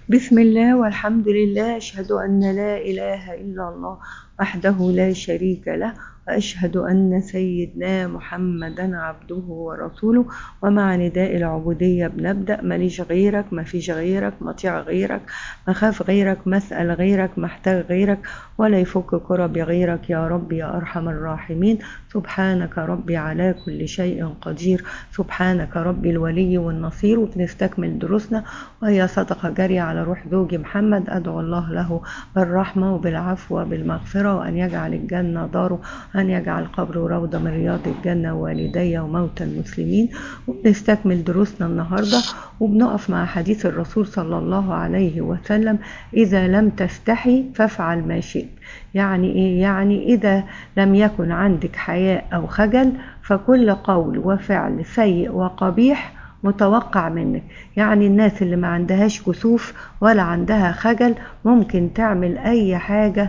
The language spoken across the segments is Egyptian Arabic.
بسم الله والحمد لله أشهد أن لا إله إلا الله وحده لا شريك له وأشهد أن سيدنا محمدا عبده ورسوله ومع نداء العبودية بنبدأ ماليش غيرك ما فيش غيرك مطيع غيرك مخاف غيرك مسأل غيرك محتاج غيرك ولا يفك كرب غيرك يا رب يا أرحم الراحمين سبحانك ربي على كل شيء قدير سبحانك ربي الولي والنصير وبنستكمل دروسنا وهي صدقة جارية على روح زوجي محمد أدعو الله له بالرحمة وبالعفو وبالمغفرة وأن يجعل الجنة داره أن يجعل قبره روضة من رياض الجنة ووالدي وموتى المسلمين وبنستكمل دروسنا النهاردة وبنقف مع حديث الرسول صلى الله عليه وسلم إذا لم تستحي فافعل ما شئت يعني إيه؟ يعني إذا لم يكن عندك حياء أو خجل فكل قول وفعل سيء وقبيح متوقع منك يعني الناس اللي ما عندهاش كسوف ولا عندها خجل ممكن تعمل أي حاجة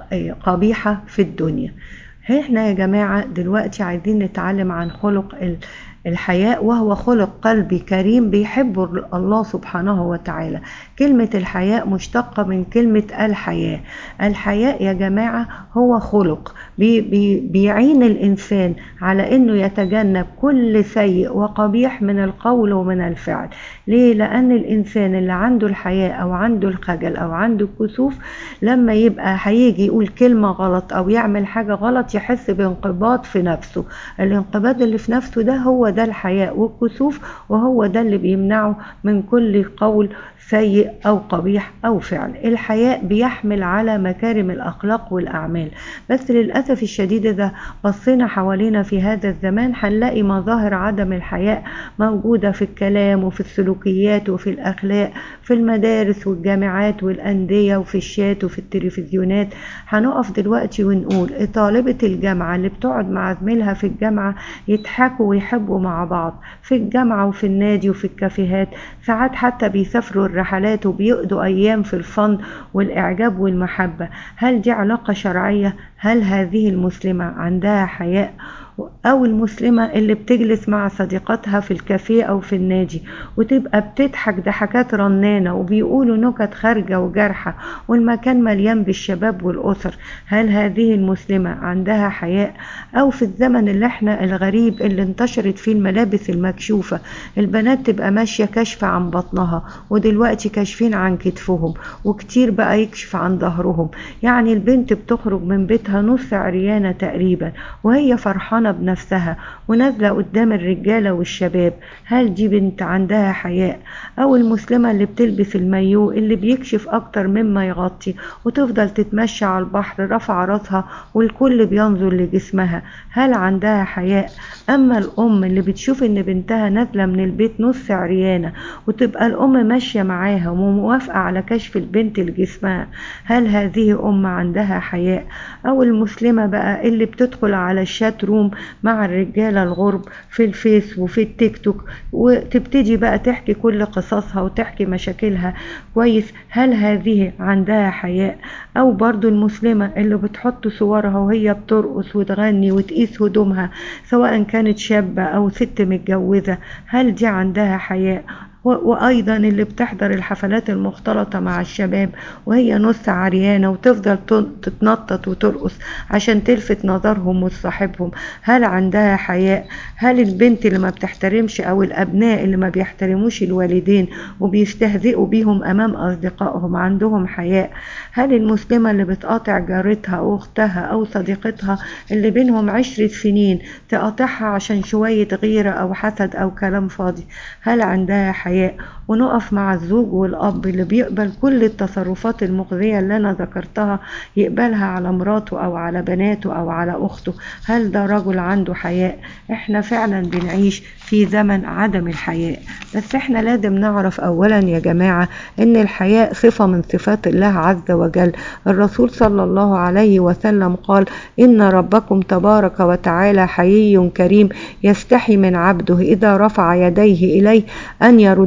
قبيحة في الدنيا احنا يا جماعة دلوقتي عايزين نتعلم عن خلق الحياء وهو خلق قلبي كريم بيحبه الله سبحانه وتعالى كلمة الحياء مشتقة من كلمة الحياة الحياء يا جماعة هو خلق بي بي بيعين الإنسان على أنه يتجنب كل سيء وقبيح من القول ومن الفعل ليه؟ لأن الإنسان اللي عنده الحياء أو عنده الخجل أو عنده الكسوف لما يبقى هيجي يقول كلمة غلط أو يعمل حاجة غلط يحس بانقباض في نفسه الانقباض اللي في نفسه ده هو ده الحياء والكسوف وهو ده اللي بيمنعه من كل قول سيء أو قبيح أو فعل الحياء بيحمل على مكارم الأخلاق والأعمال بس للأسف الشديد إذا بصينا حوالينا في هذا الزمان هنلاقي مظاهر عدم الحياء موجودة في الكلام وفي السلوكيات وفي الأخلاق في المدارس والجامعات والأندية وفي الشات وفي التلفزيونات هنقف دلوقتي ونقول طالبة الجامعة اللي بتقعد مع زميلها في الجامعة يضحكوا ويحبوا مع بعض في الجامعة وفي النادي وفي الكافيهات ساعات حتى بيسافروا الرحلات وبيقضوا أيام في الفن والإعجاب والمحبة هل دي علاقة شرعية؟ هل هذه المسلمة عندها حياء؟ أو المسلمة اللي بتجلس مع صديقاتها في الكافيه أو في النادي وتبقى بتضحك ضحكات رنانة وبيقولوا نكت خارجة وجارحة والمكان مليان بالشباب والأسر هل هذه المسلمة عندها حياء أو في الزمن اللي احنا الغريب اللي انتشرت فيه الملابس المكشوفة البنات تبقى ماشية كشف عن بطنها ودلوقتي كاشفين عن كتفهم وكتير بقى يكشف عن ظهرهم يعني البنت بتخرج من بيتها نص عريانة تقريبا وهي فرحانة بنفسها ونازلة قدام الرجالة والشباب هل دي بنت عندها حياء أو المسلمة اللي بتلبس المايو اللي بيكشف أكتر مما يغطي وتفضل تتمشى على البحر رافعة راسها والكل بينظر لجسمها هل عندها حياء أما الأم اللي بتشوف إن بنتها نازلة من البيت نص عريانة وتبقى الأم ماشية معاها وموافقة على كشف البنت لجسمها هل هذه أم عندها حياء أو المسلمة بقى اللي بتدخل على الشات روم مع الرجالة الغرب في الفيس وفي التيك توك وتبتدي بقى تحكي كل قصصها وتحكي مشاكلها كويس هل هذه عندها حياء أو برضو المسلمة اللي بتحط صورها وهي بترقص وتغني وتقيس هدومها سواء كانت شابة أو ست متجوزة هل دي عندها حياء وأيضا اللي بتحضر الحفلات المختلطة مع الشباب وهي نص عريانة وتفضل تتنطط وترقص عشان تلفت نظرهم وتصاحبهم هل عندها حياء هل البنت اللي ما بتحترمش أو الأبناء اللي ما بيحترموش الوالدين وبيستهزئوا بيهم أمام أصدقائهم عندهم حياء هل المسلمة اللي بتقاطع جارتها أو أختها أو صديقتها اللي بينهم عشرة سنين تقاطعها عشان شوية غيرة أو حسد أو كلام فاضي هل عندها حياء الحياء ونقف مع الزوج والأب اللي بيقبل كل التصرفات المخزية اللي أنا ذكرتها يقبلها على مراته أو على بناته أو على أخته هل ده رجل عنده حياء احنا فعلا بنعيش في زمن عدم الحياء بس احنا لازم نعرف أولا يا جماعة ان الحياء صفة من صفات الله عز وجل الرسول صلى الله عليه وسلم قال إن ربكم تبارك وتعالى حيي كريم يستحي من عبده إذا رفع يديه إليه أن يردهما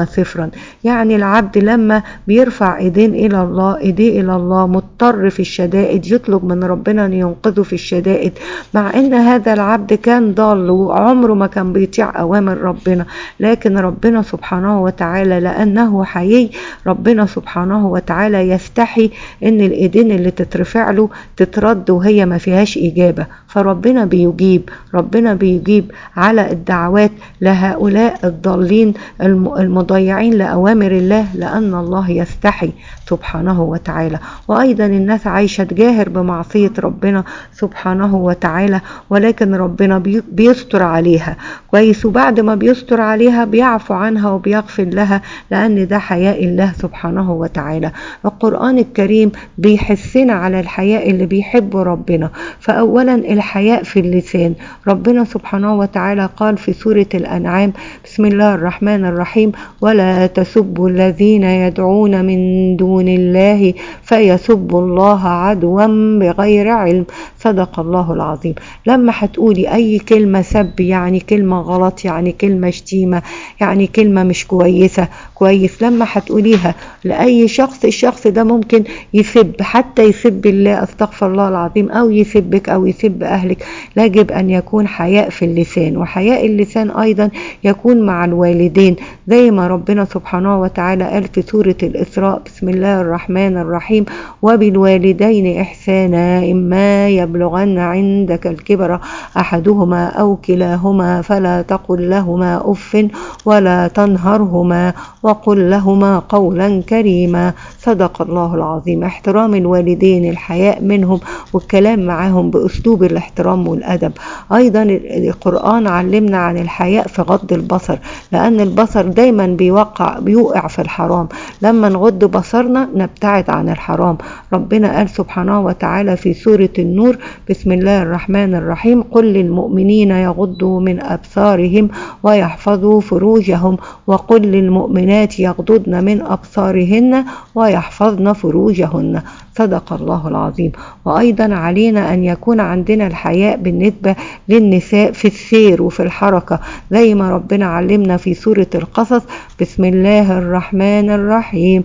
فكانهما صفرا يعني العبد لما بيرفع ايدين الى الله ايديه الى الله مضطر في الشدائد يطلب من ربنا ان ينقذه في الشدائد مع ان هذا العبد كان ضال وعمره ما كان بيطيع اوامر ربنا لكن ربنا سبحانه وتعالى لانه حيي ربنا سبحانه وتعالى يستحي ان الايدين اللي تترفع له تترد وهي ما فيهاش اجابه فربنا بيجيب ربنا بيجيب على الدعوات لهؤلاء الضالين المضيعين لاوامر الله لان الله يستحي سبحانه وتعالى وايضا الناس عايشه تجاهر بمعصيه ربنا سبحانه وتعالى ولكن ربنا بيستر عليها كويس وبعد ما بيستر عليها بيعفو عنها وبيغفر لها لان ده حياء الله سبحانه وتعالى القران الكريم بيحسنا على الحياء اللي بيحبه ربنا فاولا الحياء في اللسان ربنا سبحانه وتعالى قال في سوره الانعام بسم الله الرحمن الرحيم ولا تسبوا الذين يدعون من دون الله فيسبوا الله عدوا بغير علم صدق الله العظيم لما هتقولي اي كلمه سب يعني كلمه غلط يعني كلمه شتيمه يعني كلمه مش كويسه كويس لما هتقوليها لاي شخص الشخص ده ممكن يسب حتى يسب الله استغفر الله العظيم او يسبك او يسب اهلك يجب ان يكون حياء في اللسان وحياء اللسان ايضا يكون مع الوالدين زي ما ربنا سبحانه وتعالى قال في سوره الاسراء بسم الله الرحمن الرحيم وبالوالدين احسانا اما يبلغن عندك الكبر احدهما او كلاهما فلا تقل لهما اف ولا تنهرهما وقل لهما قولا كريما صدق الله العظيم احترام الوالدين الحياء منهم والكلام معهم باسلوب الاحترام والادب ايضا القران علمنا عن الحياء في غض البصر لان البصر دايما بيوقع بيوقع في الحرام لما نغض بصرنا نبتعد عن الحرام ربنا قال سبحانه وتعالى في سوره النور بسم الله الرحمن الرحيم قل للمؤمنين يغضوا من ابصارهم ويحفظوا فروجهم وقل للمؤمنات يغضضن من ابصارهن ويحفظن فروجهن صدق الله العظيم وايضا علينا ان يكون عندنا الحياء بالنسبه للنساء في السير وفي الحركه زي ما ربنا علمنا في سوره القصص بسم الله الرحمن الرحيم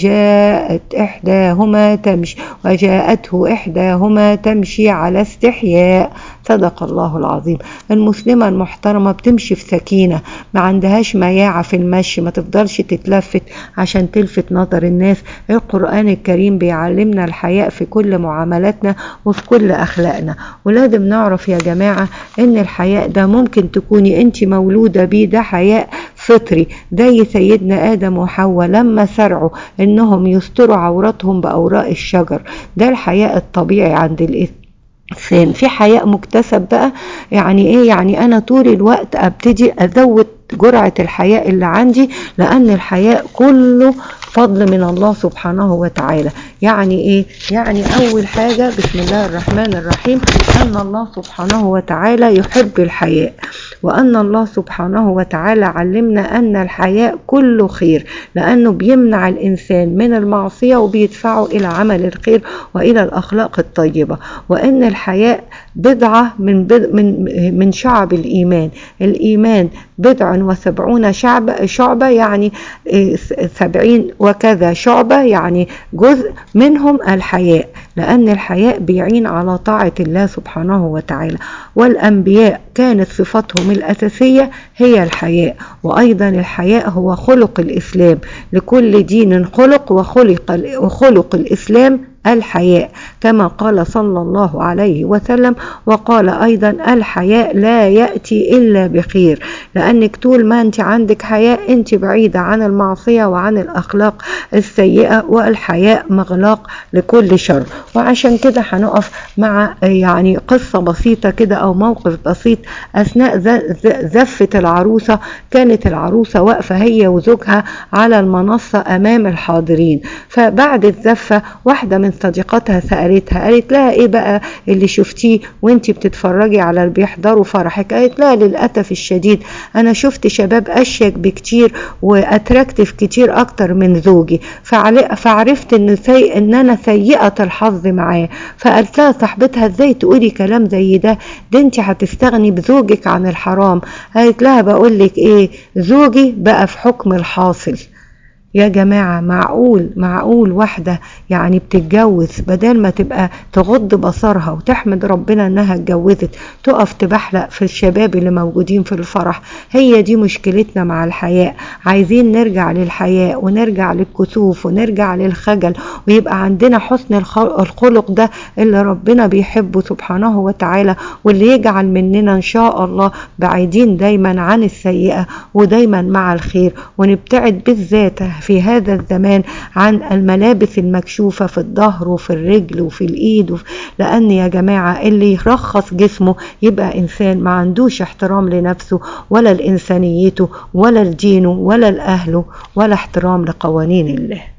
وجاءت احداهما تمشي وجاءته احداهما تمشي على استحياء صدق الله العظيم المسلمة المحترمة بتمشي في سكينة ما عندهاش مياعة في المشي ما تفضلش تتلفت عشان تلفت نظر الناس القرآن الكريم بيعلمنا الحياء في كل معاملاتنا وفي كل أخلاقنا ولازم نعرف يا جماعة ان الحياء ده ممكن تكوني انت مولودة بيه ده حياء فطري زي سيدنا آدم وحواء لما سرعوا انهم يستروا عوراتهم بأوراق الشجر ده الحياء الطبيعي عند الإنسان فين في حياء مكتسب بقى يعني ايه يعني انا طول الوقت ابتدي ازود جرعة الحياء اللي عندي لأن الحياء كله فضل من الله سبحانه وتعالى يعني ايه يعني اول حاجة بسم الله الرحمن الرحيم ان الله سبحانه وتعالى يحب الحياء وان الله سبحانه وتعالى علمنا ان الحياء كله خير لانه بيمنع الانسان من المعصية وبيدفعه الى عمل الخير والى الاخلاق الطيبة وان الحياء بضعة من بض من من شعب الايمان الايمان بضع وسبعون شعب شعبة يعني سبعين وكذا شعبة يعني جزء منهم الحياء لأن الحياء بيعين على طاعة الله سبحانه وتعالى والأنبياء كانت صفتهم الأساسية هي الحياء وأيضا الحياء هو خلق الإسلام لكل دين خلق وخلق, وخلق الإسلام الحياء كما قال صلى الله عليه وسلم وقال ايضا الحياء لا ياتي الا بخير لانك طول ما انت عندك حياء انت بعيده عن المعصيه وعن الاخلاق السيئه والحياء مغلاق لكل شر وعشان كده هنقف مع يعني قصه بسيطه كده او موقف بسيط اثناء زفه العروسه كانت العروسه واقفه هي وزوجها على المنصه امام الحاضرين فبعد الزفه واحده من من صديقاتها سألتها قالت لها ايه بقى اللي شفتيه وانتي بتتفرجي على اللي بيحضروا فرحك قالت لها للأسف الشديد انا شفت شباب اشيك بكتير واتراكتيف كتير اكتر من زوجي فعرفت ان سي... ان انا سيئة الحظ معاه فقالت لها صاحبتها ازاي تقولي كلام زي ده ده انت هتستغني بزوجك عن الحرام قالت لها بقول لك ايه زوجي بقى في حكم الحاصل يا جماعة معقول معقول واحدة يعني بتتجوز بدل ما تبقى تغض بصرها وتحمد ربنا انها اتجوزت تقف تبحلق في الشباب اللي موجودين في الفرح هي دي مشكلتنا مع الحياء عايزين نرجع للحياء ونرجع للكسوف ونرجع للخجل ويبقى عندنا حسن الخلق ده اللي ربنا بيحبه سبحانه وتعالى واللي يجعل مننا ان شاء الله بعيدين دايما عن السيئة ودايما مع الخير ونبتعد بالذات في هذا الزمان عن الملابس المكشوفة في الظهر وفي الرجل وفي الإيد وفي لأن يا جماعة اللي يرخص جسمه يبقى إنسان ما عندوش احترام لنفسه ولا لإنسانيته ولا لدينه ولا لأهله ولا احترام لقوانين الله